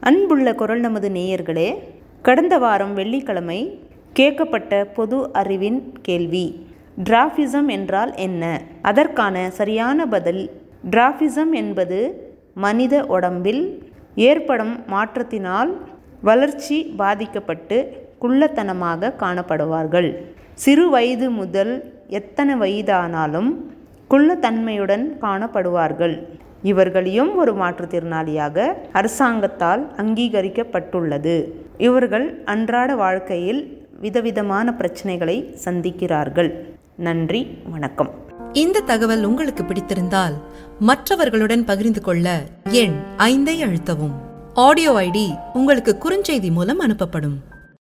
அன்புள்ள குரல் நமது நேயர்களே கடந்த வாரம் வெள்ளிக்கிழமை கேட்கப்பட்ட பொது அறிவின் கேள்வி டிராஃபிசம் என்றால் என்ன அதற்கான சரியான பதில் டிராஃபிசம் என்பது மனித உடம்பில் ஏற்படும் மாற்றத்தினால் வளர்ச்சி பாதிக்கப்பட்டு குள்ளத்தனமாக காணப்படுவார்கள் சிறு வயது முதல் எத்தனை வயதானாலும் குள்ளத்தன்மையுடன் காணப்படுவார்கள் இவர்களையும் ஒரு மாற்றுத்திறனாளியாக அரசாங்கத்தால் அங்கீகரிக்கப்பட்டுள்ளது இவர்கள் அன்றாட வாழ்க்கையில் விதவிதமான பிரச்சனைகளை சந்திக்கிறார்கள் நன்றி வணக்கம் இந்த தகவல் உங்களுக்கு பிடித்திருந்தால் மற்றவர்களுடன் பகிர்ந்து கொள்ள எண் ஐந்தை அழுத்தவும் ஆடியோ ஐடி உங்களுக்கு குறுஞ்செய்தி மூலம் அனுப்பப்படும்